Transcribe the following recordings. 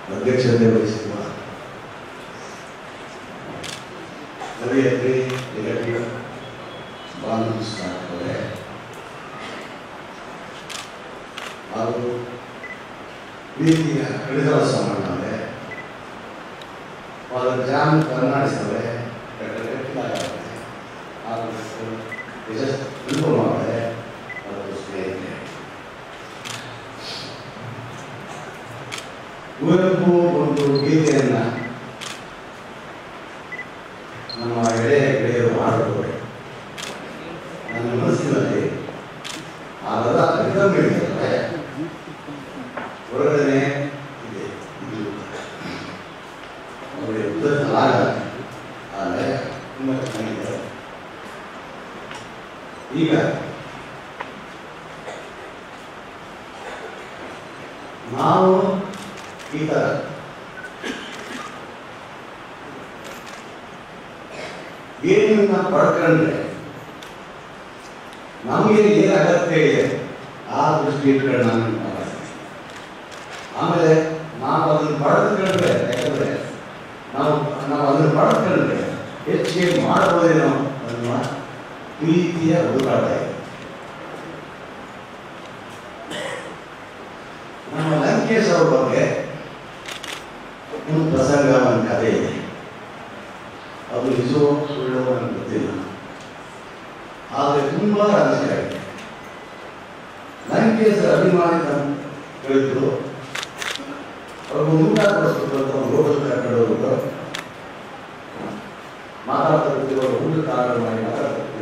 ಅಧ್ಯಕ್ಷತೆ ವಹಿಸಿರುವ ಕವಿಯತ್ರಿ ಜಗತ್ತಿನ ಬಾಲಕೃಷ್ಣ ಅವರೇ ಹಾಗೂ ಪ್ರೀತಿಯ ಕಡಿದರ ಸಮಾನವೇ ಫಾದರ್ ಜಾನ್ ಫರ್ನಾಂಡಿಸ್ ಅವರೇ ಡಾಕ್ಟರ್ ಕಟ್ಟಿಲಾರ ಅವರೇ ಹಾಗೂ ಯಶಸ್ ನಿರುಪಮ ಅವರೇ ಮತ್ತು ಸ್ನೇಹಿತರೆ ಕುವೆಂಪು ಒಂದು ಗೀತೆಯನ್ನ ನಮ್ಮ ಎಳೆಯ ಗೆಳೆಯರು ಹಾಡುತ್ತಾರೆ ನನ್ನ ಮನಸ್ಸಿನಲ್ಲಿ ಅದರ ರಿದಮ್ ಹೇಳಿದರೆ ಹೊರಗಡೆ ಇದೆ ಇದು ಅವರಿಗೆ ಉತ್ತರಿಸಲಾಗ ಆದರೆ ತುಂಬ ಚೆನ್ನಾಗಿದೆ ಈಗ ನಾವು ಈ ಥರ ಏನನ್ನ ಪಡ್ಕೊಂಡ್ರೆ ನಮಗೆ ಏನು ಅಗತ್ಯ ಇದೆ ಆ ದೃಷ್ಟಿ ಇಟ್ಕೊಂಡು ನಾನು ಮಾತಾಡ್ತೀನಿ. ಆಮೇಲೆ ನಾವು ಅದನ್ನು ಪಡೆದುಕೊಂಡ್ರೆ ಯಾಕಂದ್ರೆ ನಾವು ನಾವು ಅದನ್ನು ಪಡೆದುಕೊಂಡ್ರೆ ಹೆಚ್ಚಿಗೆ ಮಾಡಬಹುದೇನೋ ಅನ್ನುವ ಪ್ರೀತಿಯ ಹುಡುಕಾಟ ಇದೆ ನಮ್ಮ ಲಂಕೇಶ್ ಅವ್ರ ಬಗ್ಗೆ ಒಂದು ಪ್ರಸಂಗ ಒಂದು ಕಥೆ ಇದೆ ಅದು ನಿಜವೋ ಸುಳ್ಳೋ ನನಗೆ ಗೊತ್ತಿಲ್ಲ ಆದರೆ ತುಂಬಾ ರಹಸ್ಯ ಇದೆ ಲಂಕೇಶ್ ಅಭಿಮಾನಿ ಹೇಳಿದ್ರು ಅವ್ರಿಗೆ ಊಟ ಕೊಡಿಸ್ಬೇಕು ಅಂತ ಒಂದು ಹೋಟೆಲ್ ಕರ್ಕೊಂಡು ಹೋಗ್ಬಿಟ್ಟು ಮಾತಾಡ್ತಿರ್ತೀವಿ ಊಟ ಆರ್ಡರ್ ಮಾಡಿ ಮಾತಾಡ್ತಿರ್ತೀವಿ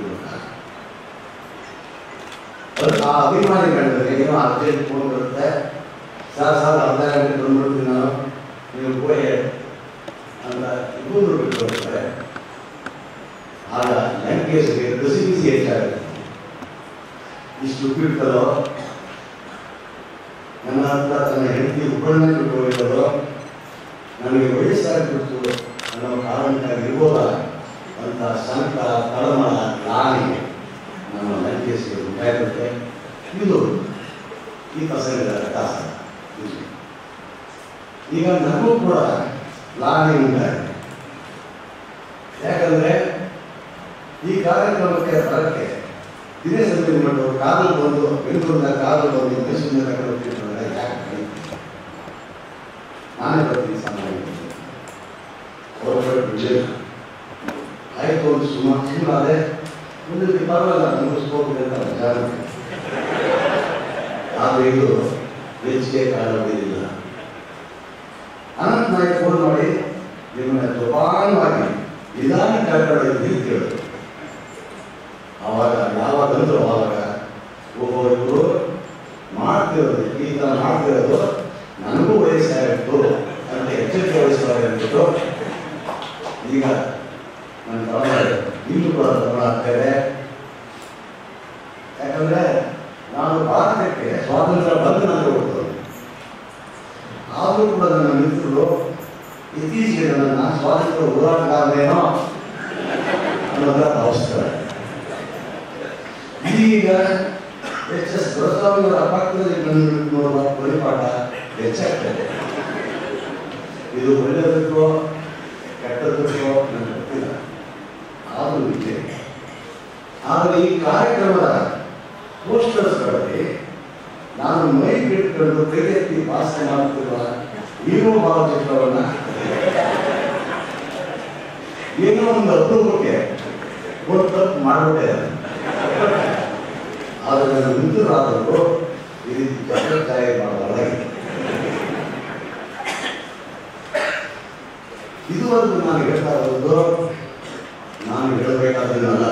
ಅದು ಆ ಅಭಿಮಾನಿ ಕಂಡ್ರೆ ಏನೋ ಅರ್ಜೆಂಟ್ ಫೋನ್ ಬರುತ್ತೆ ಸರ್ ಸರ್ ಅರ್ಧ ಗಂಟೆ ಬಂದ್ಬಿಡ್ತೀನಿ ನಾನು ನೀವು ಹೋಗಿ ಅಂತ ಇಬ್ಬರು ಬಿಟ್ಟು ಹೋಗ್ತಾರೆ ಆಗ ಲಂಕೇಶ್ಗೆ ಕಸಿ ಬಿಸಿ ಹೆಚ್ಚಾಗುತ್ತೆ ಇಷ್ಟು ಬಿಟ್ಟರೋ ನನ್ನ ಹತ್ರ ತನ್ನ ಹೆಂಡತಿ ಉಪ್ಪಣ್ಣ ಬಿಟ್ಟು ನನಗೆ ವಯಸ್ಸಾಗ್ಬಿಡ್ತು ಅನ್ನೋ ಕಾರಣಕ್ಕಾಗಿ ಇರ್ಬೋದ ಅಂತ ಸಂಕಟ ತಳಮಳ ಲಾಣಿ ನಮ್ಮ ಲಂಕೇಶ್ಗೆ ಉಂಟಾಗಿರುತ್ತೆ ಇದು ಈ ಪ್ರಸಂಗದ ದಾಸ ಇದು. ಈಗ ನನಗೂ ಕೂಡ ಲಾಣಿ ಉಂಟಾಗಿದೆ ಯಾಕಂದ್ರೆ ಈ ಕಾರ್ಯಕ್ರಮಕ್ಕೆ ಬರಕ್ಕೆ ದಿನೇಶ್ ಅಂತ ಮಟ್ಟು ಕಾರಲ್ಲಿ ಬಂದು ಬೆಂಗಳೂರಿನ ಕಾರಲ್ಲಿ ಬಂದು ಮೈಸೂರಿನ ಕಡೆ ಹೋಗ್ತಿರ್ತಾರೆ ಯಾಕೆ ಕರೀತೀವಿ? ನಾನೇ ಬರ್ತೀನಿ ಸಾಮಾನ್ಯ ಅವ್ರ ವಿಜಯ ಆಯ್ತು ಒಂದು ಸುಮ ಸುಮ್ಮನಾದೆ ಮುಂದೆ ಪರವಾಗಿಲ್ಲ ಮುಗಿಸ್ಕೋಬೇಕು ಅಂತ ವಿಚಾರ ಆದರೆ ಇದು ಹೆಚ್ಚಿಗೆ ಕಾರಣವಿಲ್ಲ ಅನಂತ ನಾಯಕ್ ಫೋನ್ ಮಾಡಿ ನಿಮ್ಮನ್ನ ಜೋಪಾನವಾಗಿ ನಿಧಾನ ಕರ್ಕೊಂಡು ಅಂತ ಕೇಳಿದ್ರು ಆವಾಗ ಯಾವಾಗ ಅಂದ್ರು ಆವಾಗ ಓಹೋ ಇವರು ಮಾಡ್ತಿರೋದು ಈ ಥರ ಮಾಡ್ತಿರೋದು ನನಗೂ ವಯಸ್ಸಾಗಿತ್ತು ಅಂತ ಎಚ್ಚರಿಕೆ ವಹಿಸಬಾರ್ದು ಈಗ ನನ್ನ ತಮಿಳು ಇಲ್ಲೂ ಕೂಡ ತಮಿಳು ಆಗ್ತೇವೆ ಯಾಕಂದ್ರೆ ನಾನು ಭಾರತಕ್ಕೆ ಸ್ವಾತಂತ್ರ್ಯ ಬಂದ ನಂತರ ಹೋಗ್ತೇನೆ ಆದರೂ ಕೂಡ ನನ್ನ ಮಿತ್ರರು ಇತ್ತೀಚೆಗೆ ನನ್ನ ಸ್ವಾತಂತ್ರ್ಯ ಹೋರಾಟಗಾರನೇನೋ ಅನ್ನೋದನ್ನ ಭಾವಿಸ್ತಾರೆ ಈಗ ಎಚ್ ಎಸ್ ದೊರಸ್ವಾಮಿಯವರ ಪಕ್ಕದಲ್ಲಿ ನನ್ನ ನೋಡುವ ಪರಿಪಾಠ ಹೆಚ್ಚಾಗ್ತದೆ ಇದು ಒಳ್ಳೆಯದಕ್ಕೋ ಕೆಟ್ಟದಕ್ಕೋ ನನಗೆ ಗೊತ್ತಿಲ್ಲ ಆದರೂ ಇದೆ ಆದರೆ ಈ ಕಾರ್ಯಕ್ರಮದ ಪೋಸ್ಟರ್ಸ್ಗಳಲ್ಲಿ ನಾನು ಮೈಕ್ ಇಟ್ಕೊಂಡು ಕೈಗೆತ್ತಿ ಭಾಷಣ ಮಾಡುತ್ತಿರುವ ಹೀರೋ ಭಾವಚಿತ್ರವನ್ನ ಏನೋ ಒಂದು ಅಪರೂಪಕ್ಕೆ ಒಂದು ತಪ್ಪು ಮಾಡಿಬಿಟ್ಟೆ ಆದರೆ ನನ್ನ ಮಿತ್ರರಾದವರು ಈ ರೀತಿ ಚಕ್ರಚಾಯ ಮಾಡಬಾರದಾಗಿದೆ ಇದುವರೆಗೂ ನಾನು ಹೇಳ್ತಾ ಇರೋದು ನಾನು ಹೇಳಬೇಕಾದನ್ನಲ್ಲ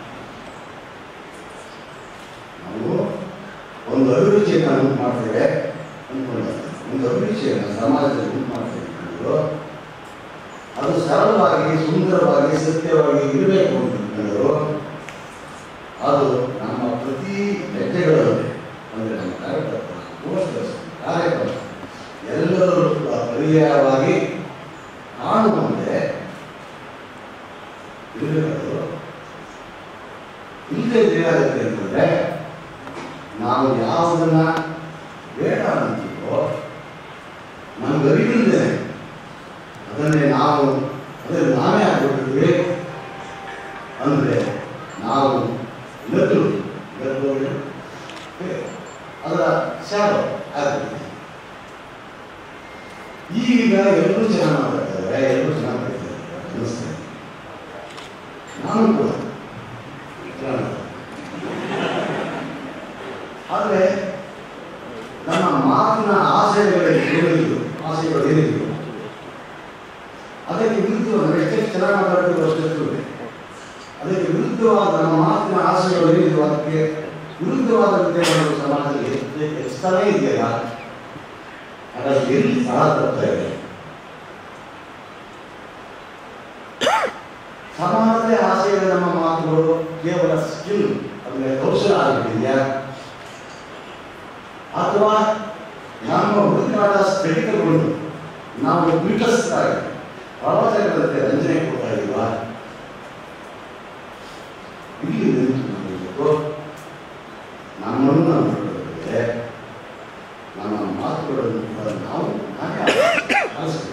ನಾವು ಒಂದು ಅಭಿರುಚಿಯನ್ನು ಉಂಟು ಮಾಡ್ತೇವೆ ಅಂದ್ಕೊಂಡ ಒಂದು ಅಭಿರುಚಿಯನ್ನು ಸಮಾಜದಲ್ಲಿ ಉಂಟು ಮಾಡ್ತೇವೆ ಅಂದ್ಕೊಂಡು ಅದು ಸರಳವಾಗಿ ಸುಂದರವಾಗಿ ಸತ್ಯವಾಗಿ ಇರಬೇಕು ಅಂತಂದ್ರು ಅದು ನಮ್ಮ ಪ್ರತಿ ಹೆಜ್ಜೆಗಳಲ್ಲಿ ಅಂದರೆ ನಮ್ಮ ಕಾರ್ಯಕ್ರಮ ಪೋಸ್ಟರ್ಸ್ ಕಾರ್ಯಕ್ರಮ ಎಲ್ಲರೂ ಕೂಡ ಪರ್ಯಾಯವಾಗಿ ಕಾಣುವಂತೆ ಇರಬೇಕು ಇಲ್ಲದೆ ಏನಾಗುತ್ತೆ ಅಂತಂದ್ರೆ ನಾವು ಯಾವುದನ್ನ ಬೇಡ ಅಂತೀವೋ ನಮ್ಗೆ ಅರಿವಿಲ್ಲದೆ ಅದನ್ನೇ ನಾವು ಅದನ್ನು ನಾವೇ ಆಗ್ಬಿಟ್ಟಿದ್ವಿ ಅಂದರೆ ನಾವು ಲಘು ಲಘು ಅಂದ್ರೆ ಹೇ, ಅದರ ಶಾಡೋ ಆಗ್ಬಿಟ್ಟಿದೆ ಈಗ ಎಲ್ಲರೂ ಚೆನ್ನಾಗಿ ಮಾತಾಡ್ತಾರೆ ಎಲ್ಲರೂ ಚೆನ್ನಾಗಿ ಮಾಡ್ತಾರೆ ಅನ್ನಿಸ್ತದೆ ನಾನು ಕೂಡ ಚೆನ್ನಾಗಿ ಆದರೆ ನಮ್ಮ ಮಾತಿನ ಆಶಯಗಳಿಗೆ ಏನಿದ್ರು ಆಶಯಗಳು ಏನಿದ್ರು ಅದಕ್ಕೆ ವಿರುದ್ಧವಾಗಿ ಎಷ್ಟೆಷ್ಟು ಚೆನ್ನಾಗಿ ಮಾತಾಡಬೇಕು ಅಷ್ಟೆಷ್ಟು ಇದೆ. ಅದಕ್ಕೆ ವಿರುದ್ಧವಾದ ನಮ್ಮ ಮಾತಿನ ಆಶಯಗಳು ಏನಿದ್ರು ಅದಕ್ಕೆ ವಿರುದ್ಧವಾದ ವಿದ್ಯೆಗಳು ಸಮಾಜದಲ್ಲಿ ಹೆಚ್ಚು- ಹೆಚ್ಚುತ್ತಾನೇ ಇದೆಯಲ್ಲ ಹಾಗಾಗಿ ಎಲ್ಲಿ ಸ್ಥಳ ತಪ್ತಾ ಇದೆ ಸಮಾನತೆ ಆಶಯದ ನಮ್ಮ ಮಾತುಗಳು ಕೇವಲ ಸ್ಕಿಲ್ ಅಂದರೆ ಕೌಶಲ ಆಗಿದೆಯಾ ಅಥವಾ ನಮ್ಮ ಹುಡುಕಾಟ ಸ್ಥಗಿತಗೊಂಡು ನಾವು ಪೀಠಸ್ತಾ ಪ್ರವಚನದಂತೆ ರಂಜನೆ ಕೊಡ್ತಾ ಇಲ್ವಾ ಇಲ್ಲಿ ನಿಂತು ಮಾಡಬೇಕು ನಮ್ಮನ್ನು ನಾವು ನೋಡೋದಿದೆ ನಮ್ಮ ಮಾತುಗಳನ್ನು ಕೂಡ ನಾವು ನಾವೇ ಆಲಿಸ್ಬೇಕು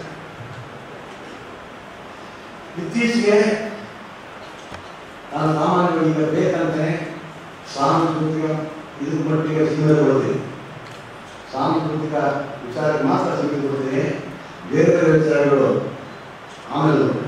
ಇತ್ತೀಚೆಗೆ ನಾನು ಸಾಮಾನ್ಯವಾಗಿ ಈಗ ಬೇಕಂತಾನೆ ಸಾಂಸ್ಕೃತಿಕ ಇದ್ರ ಮಟ್ಟಿಗೆ ಸುಮ್ಮನೆ ಕೊಡ್ತೀನಿ ಸಾಂಸ್ಕೃತಿಕ ವಿಚಾರಕ್ಕೆ ಮಾತ್ರ ಸುಮ್ಮನೆ ಕೊಡ್ತೀನಿ ಬೇರೆ ಬೇರೆ ವಿಚಾರಗಳು ಆಮೇಲೆ ನೋಡ್ತೀನಿ.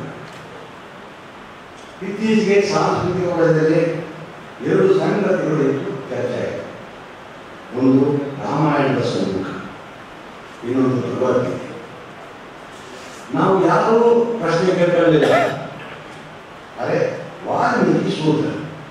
ಇತ್ತೀಚೆಗೆ ಸಾಂಸ್ಕೃತಿಕ ವಲಯದಲ್ಲಿ ಎರಡು ಸಂಗತಿಗಳು ಹೆಚ್ಚು ಚರ್ಚೆ ಆಗಿದೆ ಒಂದು ರಾಮಾಯಣದ ಸಮ್ಮುಖ ಇನ್ನೊಂದು ಭಗವದ್ಗೀತೆ ನಾವು ಯಾರೂ ಪ್ರಶ್ನೆ ಕೇಳ್ಕೊಳ್ಳಿಲ್ಲ ಅರೆ ವಾಲ್ಮೀಕಿ ಸೂತ್ರ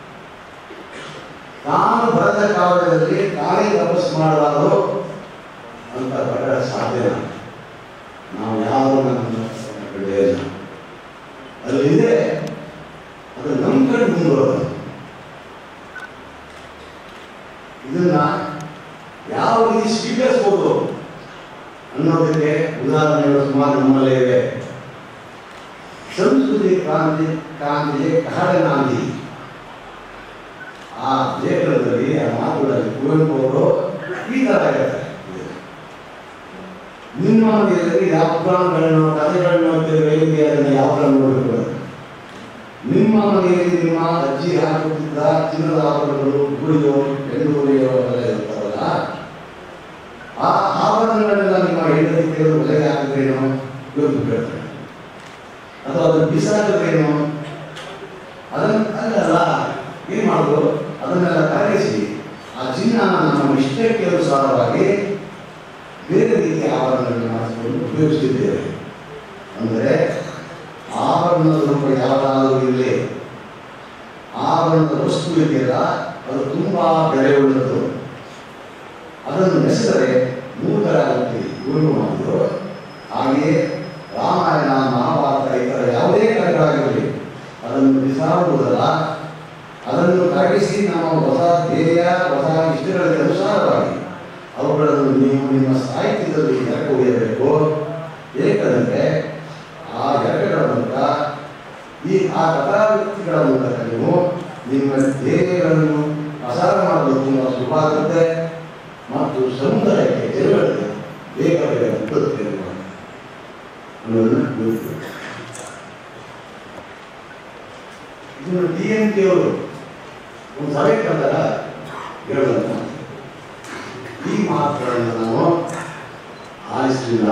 ತಾನು ಬರೆದ ಕಾವ್ಯದಲ್ಲಿ ತಾನೇ ತಪಸ್ ಮಾಡಲಾರೋ ಅಂತ ಬರೆದ ಸಾಧ್ಯ ನಾವು ಯಾರು ನಮ್ಮ ಇಲ್ಲ ಅಲ್ಲಿದೆ ಅದು ನಮ್ಮ ಕಡೆ ಮುಂದುವರೆದ ಇದನ್ನ ಯಾವ ರೀತಿ ಸ್ವೀಕರಿಸ್ಬೋದು ಅನ್ನೋದಕ್ಕೆ ಉದಾಹರಣೆಗಳು ಸುಮಾರು ನಮ್ಮಲ್ಲೇ ಇವೆ ಸಂಸ್ಕೃತಿ ಕ್ರಾಂತಿ ಕ್ರಾಂತಿಗೆ ಕಹಳನಾಂದಿ ಆ ಲೇಖನದಲ್ಲಿ ಆ ಮಾತುಗಳಲ್ಲಿ ಕುವೆಂಪು ಅವರು ಈ ಥರ ಹೇಳ್ತಾರೆ ನಿಮ್ಮ ಮನೆಯಲ್ಲಿ ಯಾವ ಪುರಾಣಗಳನ್ನು ಕಥೆಗಳನ್ನು ಓದ್ತಿದ್ರೆ ಅದನ್ನು ಯಾವ ಥರ ನೋಡಬೇಕು ನಿಮ್ಮ ಮನೆಯಲ್ಲಿ ನಿಮ್ಮ ಅಜ್ಜಿ ಹಾಕುತ್ತಿದ್ದ ಚಿನ್ನದ ಆಭರಣಗಳು ಗುಳಿಯೋ ಹೆಣ್ಣುಗುಳಿಯೋ ಎಲ್ಲ ಇರ್ತಾವಲ್ಲ ಆ ಆಭರಣಗಳನ್ನೆಲ್ಲ ನಿಮ್ಮ ಹೆಂಡತಿ ತೆಗೆದು ಒಲೆಗೆ ಹಾಕಿದ್ರೇನೋ ಇವತ್ತು ಕೇಳ್ತಾರೆ ಅಥವಾ ಅದನ್ನು ಬಿಸಾಕಿದ್ರೇನೋ ಅದನ್ನ ಅಲ್ಲಲ್ಲ ಏನ್ ಮಾಡೋದು ಅದನ್ನೆಲ್ಲ ಕರಗಿಸಿ ಆ ಚಿನ್ನನ ನಮ್ಮ ಇಷ್ಟಕ್ಕೆ ಅನುಸಾರವಾಗಿ ಬೇರೆ ರೀತಿಯ ಆಭರಣಗಳನ್ನು ಮಾಡಿಸಿಕೊಂಡು ಉಪಯೋಗಿಸುತ್ತಿದ್ದೇವೆ ಅಂದರೆ ಆಭರಣದ ರೂಪ ಯಾವಾಗಲೂ ಇರಲಿ ಆಭರಣದ ವಸ್ತು ಇದೆಯಲ್ಲ ಅದು ತುಂಬಾ ಬೆಲೆ ಉಳ್ಳದ್ದು ಅದನ್ನು ನೆನೆಸಿದರೆ ಮೂಢರಾಗುತ್ತೀವಿ ಗುರು ಮಾಡಿದ್ರು ಹಾಗೆಯೇ ರಾಮಾಯಣ ಮಹಾಭಾರತ ಇತರ ಯಾವುದೇ ಕಥೆಗಳಾಗಿರಲಿ ಅದನ್ನು ಬಿಸಾಡುವುದಲ್ಲ ಅದನ್ನು ಕರಗಿಸಿ ನಮ್ಮ ಹೊಸ ಧ್ಯೇಯ ಹೊಸ ಇಷ್ಟಗಳಿಗೆ ಅನುಸಾರವಾಗಿ ಅವುಗಳನ್ನು ನೀವು ನಿಮ್ಮ ಸಾಹಿತ್ಯದಲ್ಲಿ ಎರಕ ಒಯ್ಯಬೇಕು ಏಕೆಂದರೆ ಆ ಎರಕಗಳ ಮೂಲಕ ಈ ಆ ಕಥಾವ್ಯಕ್ತಿಗಳ ಮೂಲಕ ನೀವು ನಿಮ್ಮ ಧ್ಯೇಯಗಳನ್ನು ಪ್ರಸಾರ ಮಾಡಲು ತುಂಬ ಸುಲಭ ಆಗುತ್ತೆ ಮತ್ತು ಸಮುದಾಯಕ್ಕೆ ಜನಗಳಿಗೆ ಬೇಗ ಬೇಗ ಮುಟ್ಟುತ್ತೆ ಅನ್ನೋದನ್ನು ತಿಳಿಸ್ಬೇಕು. ಇದನ್ನು ಡಿ ಎಂ ಕೆ ಅವರು ಒಂದು ಸಭೆ ಕರೆದಾಗ ಹೇಳೋದನ್ನ ಈ ಮಾತುಗಳನ್ನು ನಾವು ಆಲಿಸಲಿಲ್ಲ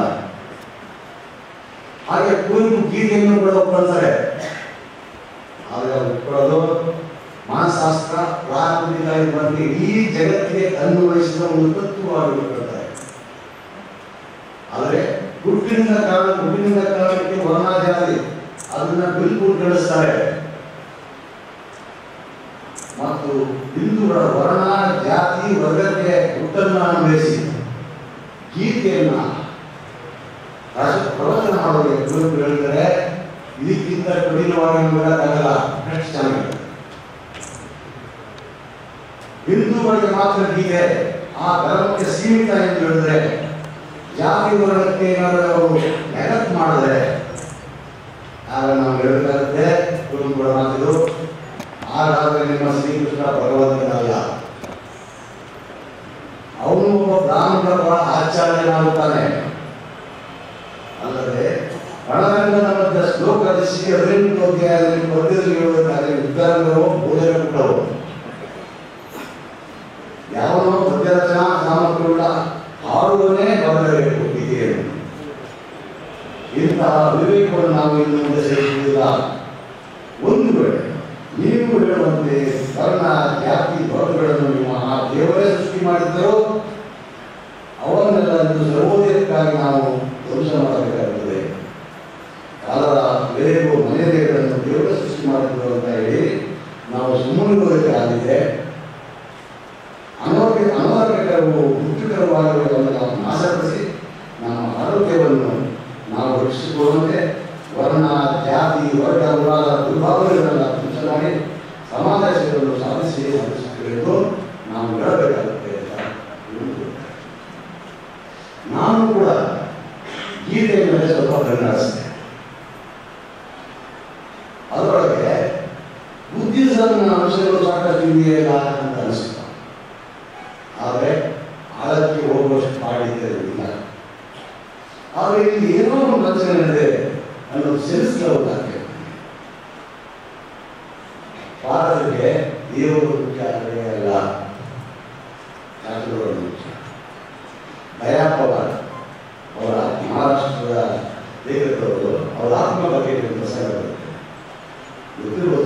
ಹಾಗೆ ಕುವೆಂಪು ಗೀತೆಯನ್ನು ಕೂಡ ಒಪ್ಕೊಳ್ತಾರೆ ಆದರೆ ಅವ್ರು ಒಪ್ಕೊಳ್ಳೋದು ಮನಃಶಾಸ್ತ್ರ ಪ್ರಾಕೃತಿಕ ಇರುವಂತೆ ಈ ಜಗತ್ತಿಗೆ ಅನ್ವಯಿಸಿದ ಒಂದು ತತ್ವವಾಗಿ ಒಪ್ಕೊಳ್ತಾರೆ ಆದರೆ ಹುಟ್ಟಿನಿಂದ ಕಾರಣ ಹುಟ್ಟಿನಿಂದ ಕಾರಣಕ್ಕೆ ವರ್ಣ ಜಾತಿ ಅದನ್ನ ಬಿಲ್ಕುಲ್ ಗಳಿಸ್ತಾರೆ ಮತ್ತು ಹಿಂದೂಗಳ ವರ್ಣ ಜಾತಿ ವರ್ಗಕ್ಕೆ ಹುಟ್ಟನ್ನ ಅನ್ವಯಿಸಿ ಗೀತೆಯನ್ನ ರಾಷ್ಟ್ರ ಪ್ರವಚನ ಮಾಡೋರಿಗೆ ಕುವೆಂಪು ಹೇಳಿದರೆ ಇದಕ್ಕಿಂತ ಕಠಿಣವಾಗಿ ಹೇಳಕ್ಕಾಗಲ್ಲ ಅಷ್ಟು ಚೆನ್ನಾಗಿದೆ ಹಿಂದೂಗಳಿಗೆ ಮಾತ್ರ ಗೀತೆ ಆ ಧರ್ಮಕ್ಕೆ ಸೀಮಿತ ಎಂದು ಹೇಳಿದ್ರೆ ಜಾತಿ ವರ್ಗಕ್ಕೆ ಏನಾದರೂ ಅವರು ನೆಗತ್ ಮಾಡಿದ್ರೆ ಆಗ ನಾವು ಹೇಳಬೇಕಾಗುತ್ತೆ ಕುವೆಂಪುಗಳ ಮಾತಿದು ಹಾಗಾದ್ರೆ ನಿಮ್ಮ ಶ್ರೀಕೃಷ್ಣ ಭಗವಂತನಲ್ಲ ಅವನು ಒಬ್ಬ ಬ್ರಾಹ್ಮಣರ ಆಚಾರ್ಯನಾಗುತ್ತಾನೆ ರಚಿಸಿ ಹದಿನೆಂಟು ಅಧ್ಯಾಯದಲ್ಲಿ ಪದ್ಯದಲ್ಲಿ ಹೇಳಬೇಕಾದ್ರೆ ಉದ್ಗಾರಗಳು ಬೋಧನೆ ಕೊಟ್ಟವು ಯಾವನೋ ಪದ್ಯ ರಚನಾ ಸಾಮರ್ಥ್ಯವುಳ್ಳ ಹಾಡುವನೇ ಬರಬೇಕು ಗೀತೆಯನ್ನು ಇಂತಹ ವಿವೇಕವನ್ನು ನಾವು ಇನ್ನು ಮುಂದೆ ಸೇರಿಸುವುದಿಲ್ಲ ಒಂದು ವೇಳೆ ನೀವು ಹೇಳುವಂತೆ ವರ್ಣ ಜಾತಿ ವರ್ಗಗಳನ್ನು ನಿಮ್ಮ ಆ ದೇವರೇ ಸೃಷ್ಟಿ ಮಾಡಿದ್ದರೂ ಅವನ್ನೆಲ್ಲ ಇಂದು ಸರ್ವೋದಯಕ್ಕಾಗಿ ನಾವು ಧ್ವಂಸ ಮಾಡಬೇಕಾಗುತ್ತದೆ ಕಾಲರ ಬೇರೆಗೂ ಮನೆಯಗಳನ್ನು ದೇವರೇ ಸೃಷ್ಟಿ ಮಾಡಿದ್ರು ಅಂತ ಹೇಳಿ ನಾವು ಸುಮ್ಮನಿರೋದಕ್ಕಾಗಿದೆ ಅನಾರೋಗ್ಯ ಅನಾರೋಗ್ಯಕರವು ಮುಖ್ಯಕರವಾಗಿರುವುದನ್ನು ನಾವು ನಾಶಪಡಿಸಿ ನಮ್ಮ ಆರೋಗ್ಯವನ್ನು ನಾವು ರಕ್ಷಿಸಿಕೊಳ್ಳುವಂತೆ ವರ್ಣ ಜಾತಿ ವರ್ಗ ಮೊದಲಾದ ದುರ್ಭಾವನೆಗಳನ್ನ ತುಚ್ಛ ಮಾಡಿ ಸಮಾಜ ಸೇವೆಯನ್ನು ಸಾಧಿಸಿ ಸಾಧಿಸಬೇಕು ನಾವು ಹೇಳಬೇಕಾಗುತ್ತೆ ಅಂತ ತಿಳಿದುಕೊಳ್ಳಿ. ನಾನು ಕೂಡ ಗೀತೆಯ ಮೇಲೆ ಸ್ವಲ್ಪ ಕಣ್ಣಾಡಿಸಿದೆ ಅದರೊಳಗೆ ಬುದ್ಧಿಸಮ್ನ ಅಂಶಗಳು ಸಾಕಷ್ಟು ಇದೆಯಲ್ಲ ಅಂತ ಅನಿಸ್ತು ಆದರೆ ಆಳಕ್ಕೆ ಹೋಗುವಷ್ಟು ಮಾಡಿದ್ದರಿಂದ ಆದರೆ ಇಲ್ಲಿ ಏನೋ ಒಂದು ರಚನೆ ಇದೆ ಅನ್ನೋದು ಸೇರಿಸಬಹುದಾಗಿದೆ ಭಾರತಕ್ಕೆ ದೇವರು ಮುಖ್ಯ ಆಗಲೇ ಅಲ್ಲ ಶಾಸ್ತ್ರಗಳು ಮುಖ್ಯ ದಯಾಪವಾರ್ ಅವರ ಮಹಾರಾಷ್ಟ್ರದ ಲೇಖಕರವರು ಅವರ ಆತ್ಮ ಬಗ್ಗೆ ಒಂದು ಪ್ರಸಂಗ ಬರುತ್ತೆ ಗೊತ್ತಿರ್ಬೋದು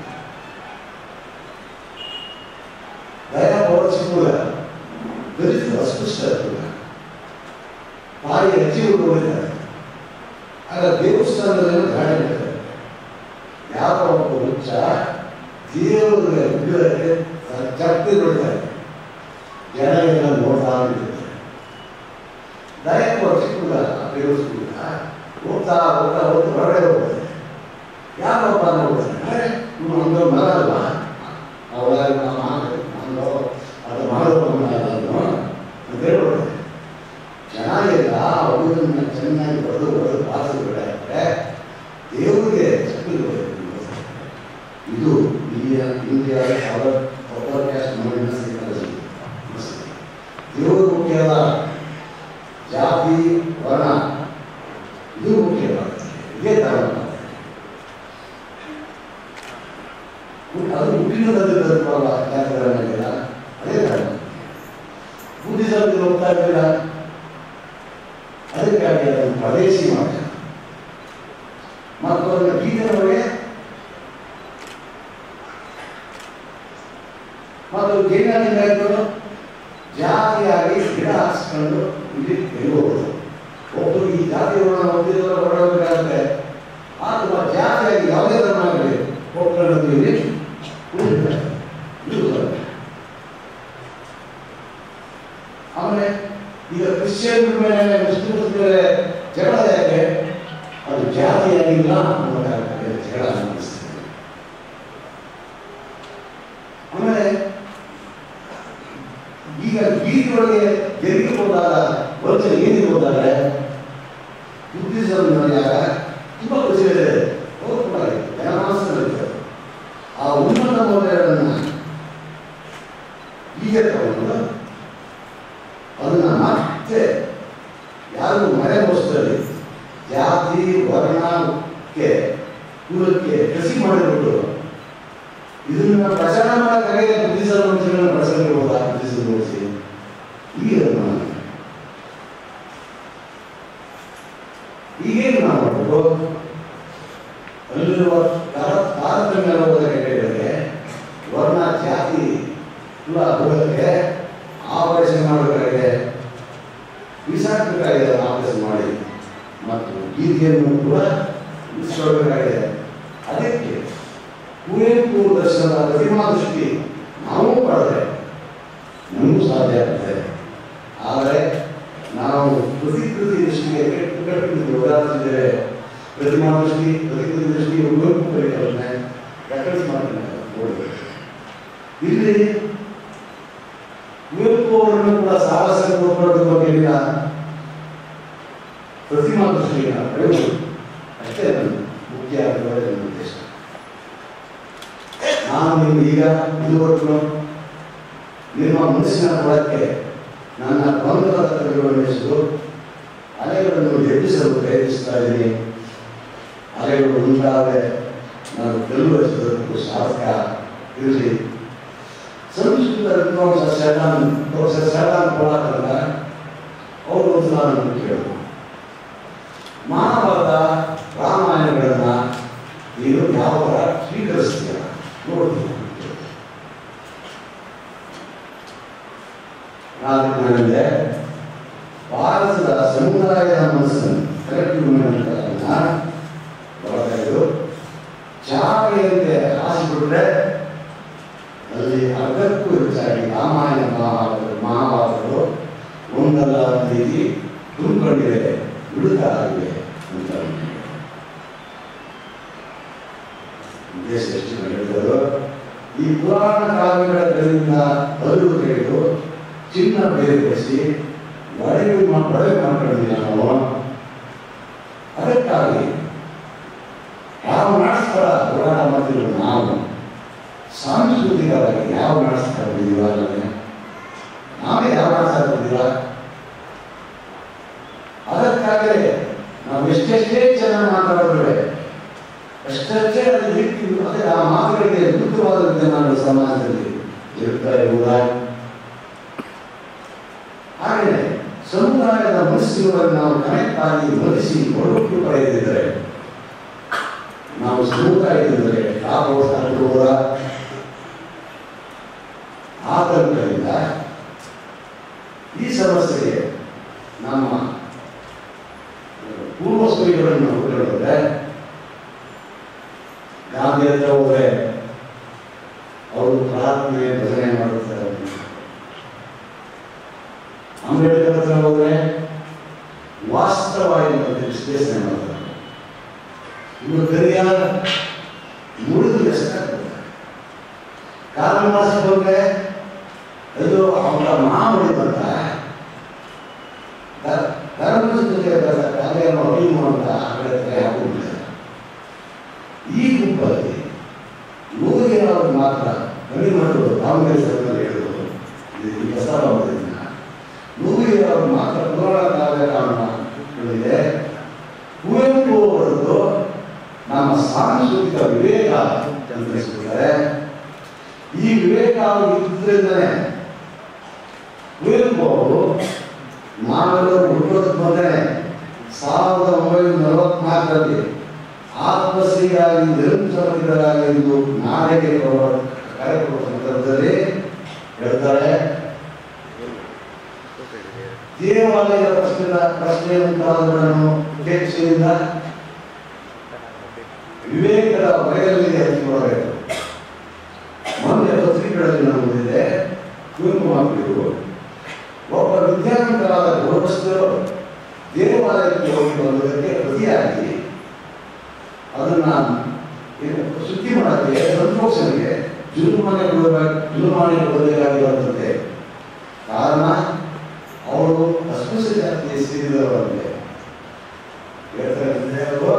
ದಯಾಪವಾರ್ ಸಿಕ್ಕುವುದ ದಲಿತ ಅಸ್ಪೃಷ್ಟ ಇರ್ತದೆ ತಾಯಿ ಅಜ್ಜಿ ಹೋಗಿದ್ದಾರೆ ಆಗ ದೇವಸ್ಥಾನದಲ್ಲಿ ಗಾಡಿ ಇರ್ತಾರೆ ಯಾವ ಒಬ್ಬ ಹುಚ್ಚ ದೇವರ ವಿಗ್ರಹಕ್ಕೆ ಚಪ್ಪಿ ಬಿಡ್ತಾರೆ ಜನ ಎಲ್ಲ ನೋಡ್ತಾ ಇರ್ತಾರೆ ದಯಕ್ಕೆ ಚಿಕ್ಕುದ ದೇವಸ್ಥಾನ ಹೋಗ್ತಾ ಹೋಗ್ತಾ ಹೋಗ್ತಾ ಹೊರಗಡೆ ಹೋಗ್ತಾರೆ ಯಾವಪ್ಪ ನೋಡ್ತಾರೆ ಇವ್ನು ಒಂದು ಮರ ಅಲ್ವಾ ಅವಳ ನಾನು ಅದು ಮಾಡೋದು ಅದನ್ನು ಅಂತ ಹೇಳ್ಬಿಡ್ತಾರೆ ಚೆನ್ನಾಗಿಲ್ಲ ಅವರನ್ನ ಚೆನ್ನಾಗಿ ಬರೆದು ಬರೆದು ಪಾಸು ಬಿಡಾರೆ ದೇವರಿಗೆ ಶಕ್ತಿ ಬರಬೇಕು ಇದು ಇಂಡಿಯಾ ಇಂಡಿಯಾದ ಪವರ್ ಪವರ್ ಕ್ಯಾಸ್ಟ್ ಮೂವಿನ ಸೈಕಾಲಜಿ ದೇವರು ಮುಖ್ಯ ಅಲ್ಲ ಜಾತಿ ವರ್ಣ ಇದು ಮುಖ್ಯವಾಗುತ್ತೆ ಇದೇ ಧರ್ಮ ಅದು ಹುಟ್ಟಿನದಲ್ಲಿ ಧರ್ಮವಲ್ಲ ಜಾತಿ ಧರ್ಮ ಇದೆಯಲ್ಲ ಅದೇ ಧರ್ಮ ಬುದ್ಧಿಸಮ್ ಹೋಗ್ತಾ ಇದ್ದೀರಾ ಅದಕ್ಕಾಗಿ ಅದನ್ನು ಪ್ರವೇಶಿ ಮಾಡಿ ಮತ್ತು ಅದರ ಗೀತೆಗಳಿಗೆ ಮತ್ತು ಏನಾಗಿದ್ದಾಯ್ತು ಜಾತಿಯಾಗಿ ಗಿಡ ಹಾಕ್ಸ್ಕೊಂಡು ಇಲ್ಲಿ ಬೆಳೆಯಬಹುದು ಒಬ್ಬರು ಈ ಜಾತಿಗಳನ್ನ ಹೊಂದಿದವರು ಹೊರಡಬೇಕಾದ್ರೆ ಅಥವಾ ಜಾತಿಯಾಗಿ ಯಾವುದೇ ಧರ್ಮ ಆಗಲಿ ಒಪ್ಕೊಂಡು ಇಲ್ಲಿ ಉಳಿದ್ಬಿಡ್ತಾರೆ. ಇದು ಧರ್ಮ. ಆಮೇಲೆ ಈಗ ಕ್ರಿಶ್ಚಿಯನ್ ಮೇಲೆ ಮುಸ್ಲಿಮ್ಸ್ ಮೇಲೆ ಜಗಳ ಯಾಕೆ ಅದು ಜಾತಿಯಾಗಿಲ್ಲ ಅನ್ನೋ ಕಾರಣಕ್ಕೆ ಜಗಳ ಅನ್ನಿಸ್ತದೆ ಆಮೇಲೆ ಈಗ ಬೀದಿಯೊಳಗೆ ಗೆರಿಗೆ ಹೋದಾಗ ವಂಚನೆ ಏನಿರ್ಬೋದಾದ್ರೆ ಬುದ್ಧಿಸಮ್ ಯಾಗ ತುಂಬ ಪ್ರಸಿದ್ಧ ಇದೆ ಅವರು ಕೂಡ ಇದೆ. ಜನಮಾನಸದಲ್ಲಿದೆ ಆ ಉನ್ನತ ಮೌಲ್ಯಗಳನ್ನು ಈಗ ತಗೊಂಡು ಅದನ್ನ ಮತ್ತೆ ಯಾರು ಮರೆ ಮೋಸದಲ್ಲಿ ಜಾತಿ ವರ್ಣಕ್ಕೆ ಕುಲಕ್ಕೆ ಕಸಿ ಮಾಡಿಬಿಟ್ಟು ಇದನ್ನ ಪ್ರಚಾರ ಮಾಡಕ್ಕಾಗಿ ಬುದ್ಧಿಸಲು ಮನುಷ್ಯರನ್ನು ಬಳಸಲಿರ್ಬೋದಾ ಬುದ್ಧಿಸಲು ನೋಡಿಸಿ ಈಗ ಅದನ್ನ ಮಾಡಿ. ಈಗೇನು ನಾವು ಮಾಡಬೇಕು ಅಲ್ಲಿರುವ ತಾರ- ತಾರತಮ್ಯ ಅನ್ನೋದರ ಹೆಡೆಗಳಿಗೆ ವರ್ಣ ಜಾತಿ ಕುಲ ಹೋಗಕ್ಕೆ ಆಪರೇಷನ್ ಮಾಡಬೇಕಾಗಿದೆ ಬಿಸಾಕಬೇಕಾಗಿದೆ ಆಪರೇಷನ್ ಮಾಡಿ ಮತ್ತು ಗೀತೆಯನ್ನು ಕೂಡ ಬಿಡಿಸ್ಕೊಳ್ಬೇಕಾಗಿದೆ ಅದಕ್ಕೆ ಕುವೆಂಪು ದರ್ಶನದ ಪ್ರತಿಮಾ ದೃಷ್ಟಿ ನಾವು ಪಡೆದ್ರೆ ನಮಗೂ ಸಾಧ್ಯ ಆಗ್ತದೆ ಆದರೆ ನಾವು ಪ್ರತಿಕೃತಿ ದೃಷ್ಟಿಗೆ ಕೆಟ್ಟು ಕಟ್ಟಿದ್ದು ಉದಾಹರಿಸಿದರೆ ಪ್ರತಿಮಾ ದೃಷ್ಟಿ ಪ್ರತಿಕೃತಿ ದೃಷ್ಟಿ ಕುವೆಂಪು ಪರಿಕಲ್ಪನೆ ರೆಕಾರ್ಡ್ಸ್ ಮಾಡ್ತಾರೆ ನೋಡ್ಬೇಕು. ಇಲ್ಲಿ ಕುವೆಂಪು ಅವರನ್ನು ಕೂಡ ಸಾಹಸ ನೋಡ್ಕೊಳ್ಳೋದ್ರ ಬಗ್ಗೆ ಇಲ್ಲ ಪ್ರತಿಮಾ ದೃಷ್ಟಿಯಿಂದ ಬೆಳೆಯುವುದು ಅಷ್ಟೇ ನನ್ನ ಮುಖ್ಯ ಆಗಿರುವ ನನ್ನ ಉದ್ದೇಶ ನಾನು ನೀವು ಈಗ ಇದುವರೆಗೂ ನಿಮ್ಮ ಮನಸ್ಸಿನ ಒಳಕ್ಕೆ ನನ್ನ ಗೊಂದಲದ ಕಡೆಗಳು ನಡೆಸಲು ಅಲೆಗಳನ್ನು ಎಬ್ಬಿಸಲು ಪ್ರಯತ್ನಿಸ್ತಾ ಇದ್ದೀನಿ ಅಲೆಗಳು ಉಂಟಾದರೆ ನಾನು ಗೆಲುವು ಹಚ್ಚುವುದಕ್ಕೂ ಸಾಧಕ ಇರಲಿ ಸಂಸ್ಕೃತ ವಿದ್ವಾಂಸ ಶರಣಾನ್ ಪ್ರೊಫೆಸರ್ ಶರಣಾನ್ ಪೊಲಾಕರನ್ನ ಅವರು ಒಂದು ನಾನು ಕೇಳಿದ್ರು ಮಹಾಭಾರತ ರಾಮಾಯಣಗಳನ್ನ ನೀನು ಯಾವ ಥರ ಸ್ವೀಕರಿಸ್ತೀಯ ನೋಡ್ತೀನಿ ನಾನು ನನಗೆ ಭಾರತದ ಸಮುದಾಯದ ಮನಸ್ಸನ್ನು ಕಲೆಕ್ಟಿವ್ ಮೂಮೆಂಟ್ಗಳನ್ನು ಬರಬೇಕು ಚಾವೆಯಂತೆ ಹಾಸಿಬಿಟ್ರೆ ಅಲ್ಲಿ ಅರ್ಧಕ್ಕೂ ಹೆಚ್ಚಾಗಿ ರಾಮಾಯಣ ಮಹಾಭಾರತ ಮಹಾಭಾರತಗಳು ಒಂದಲ್ಲ ಒಂದು ರೀತಿ ತುಂಬಿಕೊಂಡಿವೆ ಬಿಡುತ್ತ ಆಗಿವೆ ಅಂತ ಉದ್ದೇಶ ಎಷ್ಟು ಹೇಳಿದರು ಈ ಪುರಾಣ ಕಾವ್ಯಗಳ ಕಡೆಯಿಂದ ಅರಿವು ತೆಗೆದು ಚಿನ್ನ ಬೇರ್ಪಡಿಸಿ ಒಳಗೆ ಒಳಗೆ ಮಾಡ್ಕೊಂಡಿಲ್ಲ ನಾವು ಅದಕ್ಕಾಗಿ ಯಾವ ನಡೆಸ್ತಾರ ಹೋರಾಟ ಮಾಡ್ತಿರೋ ನಾವು ಸಾಂಸ್ಕೃತಿಕವಾಗಿ ಯಾವ ನಡೆಸ್ತಾ ಬಂದಿದ್ದೀವ ನಾವೇ ಯಾವ ನಡೆಸ್ತಾ ಬಂದಿಲ್ಲ ಅದಕ್ಕಾಗಲೇ ನಾವು ಎಷ್ಟೆಷ್ಟೇ ಚೆನ್ನಾಗಿ ಮಾತಾಡಿದ್ರೆ ಅಷ್ಟೇ ಅದು ರೀತಿ ಅದೇ ಆ ಮಾತುಗಳಿಗೆ ವಿರುದ್ಧವಾದ ವಿಧಾನಗಳು ಸಮಾಜದಲ್ಲಿ ಇರ್ತಾ ಇರುವುದ ಹಾಗೆಯೇ ಸಮುದಾಯದ ಮನಸ್ಸುಗಳನ್ನು ನಾವು ಕನೆಕ್ಟ್ ಆಗಿ ಮನಸ್ಸಿ ಒಳಗೊಟ್ಟು ಪಡೆಯದಿದ್ದರೆ ನಾವು ಸಮುದಾಯದಿಂದರೆ ಲಾಭವಸ್ತಾಗಿರುವುದ ಆತಂಕದಿಂದ ಈ ಸಮಸ್ಯೆಗೆ ನಮ್ಮ ಪೂರ್ವಸೂರಿಗಳನ್ನು ಹೇಳಿದ್ರೆ ಗಾಂಧಿ ಹತ್ರ ಹೋದ್ರೆ ಅವರು ಪ್ರಾರ್ಥನೆ ಭಜನೆ ಮಾಡುತ್ತಾರೆ ಅಂಬೇಡ್ಕರ್ ಹತ್ರ ಹೋದ್ರೆ ವಾಸ್ತವವಾಗಿ ವಿಶ್ಲೇಷಣೆ ಮಾಡ್ತಾರೆ ಇವರು ಕರಿಯಾದ ಮುರಿದು ಎಷ್ಟಾಗ್ತದೆ ಕಾರಣ ಮಾಸ ಬಂದ್ರೆ ಅಯ್ಯೋ ಅವರ ಮಾವಳಿ ಬಂದ ಧರ್ಮದ ಜೊತೆ ಕಾರ್ಯವನ್ನು ಅಭಿಮು ಅಂತ ಆ ಕಡೆ ತಲೆ ಹಾಕೊಂಡಿದ್ದಾರೆ ಈ ಗುಂಪಲ್ಲಿ ನೂರಿಗೆ ಅವರು ಮಾತ್ರ ಕಮ್ಮಿ ಮಾಡೋದು ದಾವಣಗೆರೆ ಸರ್ಕಾರ ಹೇಳಿದ್ರು ಇದು ಈ ಪ್ರಸ್ತಾವ ಮಾಡಿದ್ನ ನೂರಿಗೆ ಅವರು ಮಾತ್ರ ಪುರಾಣ ಕಾವ್ಯ ಕಾರಣ ಹೇಳಿದೆ ಕುವೆಂಪು ಅವರದ್ದು ನಮ್ಮ ಸಾಂಸ್ಕೃತಿಕ ವಿವೇಕ ಅಂತ ತಿಳಿಸ್ಬಿಡ್ತಾರೆ ಈ ವಿವೇಕ ಇದ್ರಿಂದಲೇ ಕುವೆಂಪು ಅವರು ನಾವೆಲ್ಲರೂ ಹುಟ್ಟೋದಕ್ಕೆ ಮೊದಲೇ ಸಾವಿರದ ಒಂಬೈನೂರ ನಲವತ್ನಾಲ್ಕರಲ್ಲಿ ಆತ್ಮಶ್ರೀಯಾಗಿ ನಿರಂತರರಾಗಿ ಎಂದು ನಾಳೆಗೆ ಕಾರ್ಯಕ್ರಮ ಸಂದರ್ಭದಲ್ಲಿ ಹೇಳ್ತಾರೆ ದೇವಾಲಯ ಪ್ರಶ್ನೆ ಪ್ರಶ್ನೆ ಮುಂತಾದವುಗಳನ್ನು ಉಪೇಕ್ಷೆಯಿಂದ ವಿವೇಕದ ಬಯಲಿಗೆ ಹಂಚಿಕೊಳ್ಳಬೇಕು ಮೊನ್ನೆ ಪತ್ರಿಕೆಗಳಲ್ಲಿ ನಮ್ಮದಿದೆ ಕುವೆಂಪು ಮಕ್ಕಳು ಒಬ್ಬ ವಿದ್ಯಾವಂತರಾದ ಗೃಹಸ್ಥರು ದೇವಾಲಯಕ್ಕೆ ಹೋಗಿ ಬರುವುದಕ್ಕೆ ಪ್ರತಿಯಾಗಿ ಅದನ್ನ ಏನು ಶುದ್ಧಿ ಮಾಡಕ್ಕೆ ಸಂತೋಷನಿಗೆ ಜುಲುಮಾನೆ ಕೊಡಬೇಕು ಜುಲುಮಾನೆ ಕೊಡಬೇಕಾಗಿರುತ್ತದೆ ಕಾರಣ ಅವರು ಅಸ್ಪೃಶ್ಯ ಜಾತಿಗೆ ಸೇರಿದವರಂತೆ ಹೇಳ್ತಾರೆ ಅಂದ್ರೆ ಅವರು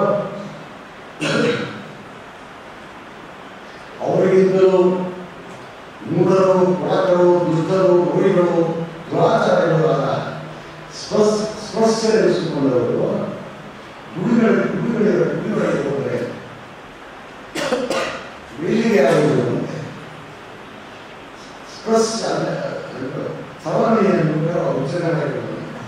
ಅವರಿಗಿಂತಲೂ ಮೂಢರು ಕೊಳಕರು ದುಷ್ಟರು ರೋಗಿಗಳು ದುರಾಚಾರಗಳು ಆದ ಸ್ಪರ್ಶ ಸ್ಪರ್ಶ ಎನಿಸಿಕೊಂಡವರು ಗುಡಿಗಳ ಗುಡಿಗಳ ಗುಡಿಗಳಿಗೆ ಹೋದರೆ ವೇಲಿಗೆ ಆಗುವುದಂತೆ ಸ್ಪರ್ಶ ಸವರ್ಣೀಯರು ಉಚ್ಚರಣೆ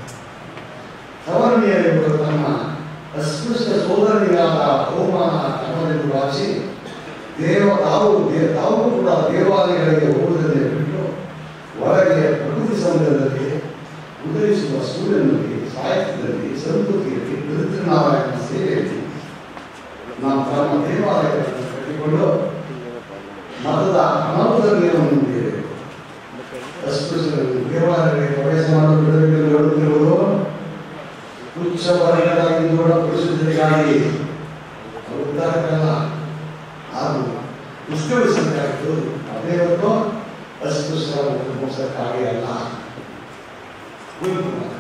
ಸವರ್ಣೀಯರು ತಮ್ಮ ಅಸ್ಪೃಶ್ಯ ಸೋದರಿಯಾದ ಅವಮಾನ ತಮ್ಮದೆಂದು ಭಾವಿಸಿ ದೇವ ತಾವು ದೇ- ತಾವು ಕೂಡ ದೇವಾಲಯಗಳಿಗೆ ಹೋಗುವುದನ್ನೇ ಬಿಟ್ಟು ಒಳಗೆ ಪ್ರಕೃತಿ ಸೌಂದರ್ಯದಲ್ಲಿ ಉದಯಿಸುವ ಸೂರ್ಯನಲ್ಲಿ ಸಾಹಿತ್ಯದಲ್ಲಿ ಸಂಸ್ಕೃತಿಯಲ್ಲಿ ನಾರಾಯಣ ಸೇವೆಯಲ್ಲಿ ನಾವು ತಮ್ಮ ದೇವಾಲಯಗಳನ್ನು ಕಟ್ಟಿಕೊಂಡು ಮತದ ಅನಾಹುತಗಳನ್ನು ಹೊಂದಿದ್ದೇವೆ ಅಸ್ಪೃಶ್ಯರು ದೇವಾಲಯಗಳಿಗೆ ಪ್ರವೇಶ ಮಾಡಲು ಬಿಡಬೇಕೆಂದು ಹೇಳುತ್ತಿರುವುದು ತುಚ್ಛ ವರ್ಗಗಳಾಗಿ ಕೂಡ ಪರಿಶುದ್ಧರಿಗಾಗಿ ಅವರು ಉದ್ದಾರಕ್ಕಲ್ಲ ಹಾಗೂ ಉಷ್ಣವಿಸಬೇಕಾಗಿತ್ತು ಅದೇ ಹೊರತು ಅಸ್ಪೃಶ್ಯರ ಮೋಸಕ್ಕಾಗಿ ಅಲ್ಲ ಕುವೆಂಪು ಮಾತು.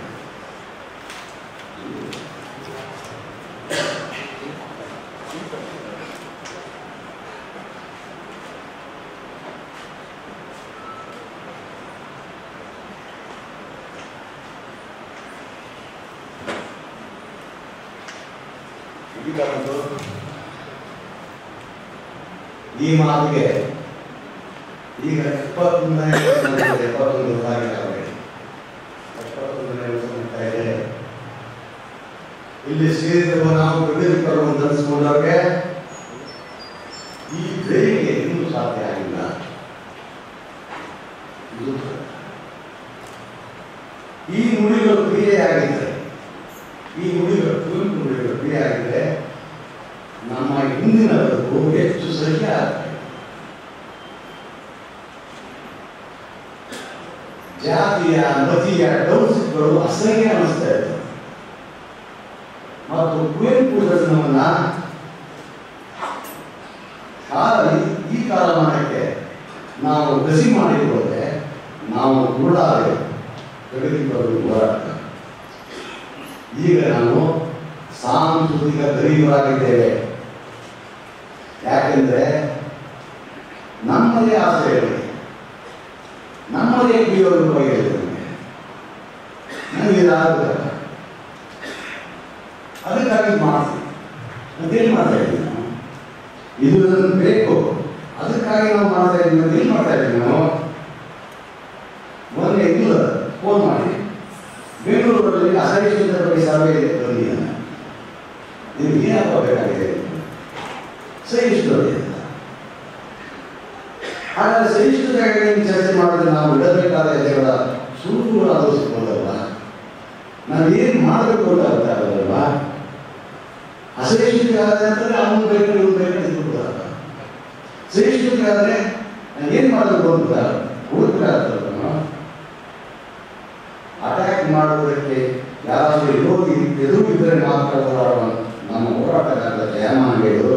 ಮುಗಿತಾ ಬಂತು? ಈ ಮಾತಿಗೆ ಈಗ ಇಪ್ಪತ್ತೊಂದನೇ ವರ್ಷ ನಡೀತದೆ, ಇಪ್ಪತ್ತೊಂದು ವರ್ಷ ಆಗಿದೆ ಅವರಿಗೆ. ಇಪ್ಪತ್ತೊಂದನೇ ವರ್ಷ ನಡೀತಾ ಇದೆ ಇಲ್ಲಿ ಸೇರಿರುವ ನಾವು ಗಡಿಕರು ಅಂತ ಅನಿಸ್ಕೊಂಡವ್ರಿಗೆ ಈ ಗ್ರಹಿಕೆ ಇನ್ನೂ ಸಾಧ್ಯ ಆಗಿಲ್ಲ ಇದು ಸತ್ಯ. ಈ ನುಡಿಗಳು ಕ್ರಿಯೆಯಾಗಿದ್ದರೆ ಈ ನುಡಿಗಳು ಕುವೆಂಪು ನುಡಿಗಳು ಕ್ರಿಯೆಯಾಗಿದ್ದರೆ ನಮ್ಮ ಹಿಂದಿನ ಬದುಕು ಹೆಚ್ಚು ಸಹ್ಯ ಆಗ್ತದೆ ಜಾತಿಯ ಮತೀಯ ಡೌನ್ಸಿಪ್ಗಳು ಅಸಹ್ಯ ಅನಿಸ್ತಾ ಇರ್ತವೆ ಮತ್ತು ಕುವೆಂಪು ದರ್ಶನವನ್ನ ಕಾಲ ಈ- ಈ ಕಾಲಮಾನಕ್ಕೆ ನಾವು ಕಸಿ ಮಾಡಿಕೊಳ್ಳದೆ ನಾವು ಕುರುಡಾದೆ ಗಡಿಗಳು ಹೋರಾಟ ಈಗ ನಾವು ಸಾಂಸ್ಕೃತಿಕ ಗರೀಬರಾಗಿದ್ದೇವೆ ಯಾಕೆಂದ್ರೆ ನಮ್ಮದೇ ಆಸೆಗಳಿವೆ ನಮ್ಮದೇ ಪ್ರಿಯೋಗ ಬಗ್ಗೆ ನನಗೆ ನನಗೆ ಇದಾಗುತ್ತಲ್ಲ ಅದಕ್ಕಾಗಿ ಮಾಡ್ತೀವಿ ಅದೇನು ಮಾಡ್ತಾ ಇದ್ದೀವಿ ನಾವು ಇದು ನನಗೆ ಬೇಕು ಅದಕ್ಕಾಗಿ ನಾವು ಮಾಡ್ತಾ ಇದ್ದೀವಿ ಅಂತ ಏನು ಮಾಡ್ತಾ ಇದ್ದೀವಿ ನಾವು ಮೊನ್ನೆ ಇಲ್ಲ ಫೋನ್ ಮಾಡಿ ಬೆಂಗಳೂರಲ್ಲಿ ಅಸಹಿಷ್ಣುತೆ ಬಗ್ಗೆ ಸರ್ವೆ ಬಂದಿದ್ದಾನೆ ನಿಮ್ಗೆ ಏನಪ್ಪ ಬೇಕಾಗಿದೆ ಸಹಿಷ್ಣುತೆ ಅಂತ ಹಾಗಾದ್ರೆ ಸಹಿಷ್ಣುತೆಗಾಗಿ ನೀವು ಚರ್ಚೆ ಮಾಡಿದ್ರೆ ನಾವು ಇಡಬೇಕಾದ ಹೆಜ್ಜೆಗಳ ಸುಳ್ಳು ಆಲೋಚಿಸಿಕೊಂಡಲ್ವಾ ನಾವು ಏನು ಮಾಡಬೇಕು ಅಂತ ಅರ್ಥ ಆಗಲ್ವಾ ಅಸಹಿಷ್ಣುತೆ ಆದ ಅಂತಂದ್ರೆ ಅವನು ಬೇಕು ಇವನು ಬೇಕು ನಿಂತ್ಬಿಡ್ತಾರ ಸಹಿಷ್ಣುತೆ ಆದ್ರೆ ನಾನು ಏನು ಮಾಡಬೇಕು ಅಂತ ಹುಡುಕ್ಬೇಕಾಗ್ತದೆ ಅಟ್ಯಾಕ್ ಮಾಡುವುದಕ್ಕೆ ಯಾರಾದರೂ ವಿರೋಧಿ ಎದುರು ಇದ್ದರೆ ಮಾತ್ರ ಹೋರಾಟ ನಮ್ಮ ಹೋರಾಟಗಾರರ ಜಯಮಾನಗಳು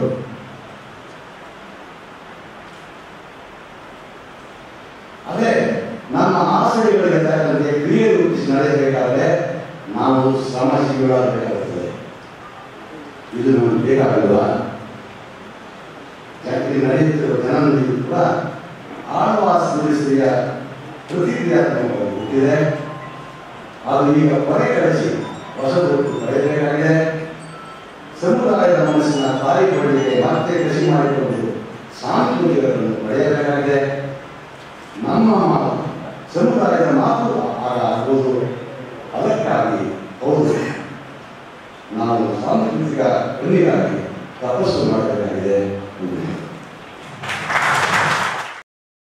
ಅದೇ ನಮ್ಮ ಆಸೆಗಳಿಗೆ ತಕ್ಕಂತೆ ಕ್ರಿಯೆ ರೂಪಿಸಿ ನಡೆಯಬೇಕಾದ್ರೆ ನಾವು ಶ್ರಮಜೀವಿಗಳಾಗಬೇಕಾಗುತ್ತದೆ ಇದು ನಮಗೆ ಬೇಕಾಗಲ್ವಾ ಯಾಕೆ ನಡೆಯುತ್ತಿರುವ ಜನನಿಗೂ ಕೂಡ ಆಳ್ವಾಸ್ ನುಡಿಸಿಯ ಪ್ರತಿಕ್ರಿಯಾತ್ಮಕವಾಗಿ ಹುಟ್ಟಿದೆ ಅದು ಈಗ ಪರಿಗಣಿಸಿ ಹೊಸದೊಟ್ಟು ಪಡೆಯಬೇಕಾಗಿದೆ ಸಮುದಾಯದ ಮನಸ್ಸಿನ ತಾಯಿ ಪಡೆಯಲಿಕ್ಕೆ ಮತ್ತೆ ಕೃಷಿ ಮಾಡಿಕೊಂಡು ಸಾಂಸ್ಕೃತಿಕಗಳನ್ನು ಪಡೆಯಬೇಕಾಗಿದೆ ನಮ್ಮ ಮಾತು ಸಮುದಾಯದ ಮಾತು ಆಗ ಆಗುವುದು ಅದಕ್ಕಾಗಿ ಹೌದು ನಾವು ಸಾಂಸ್ಕೃತಿಕ ಕಣ್ಣಿಗಾಗಿ ತಪಸ್ಸು ಮಾಡಬೇಕಾಗಿದೆ ಎಂದು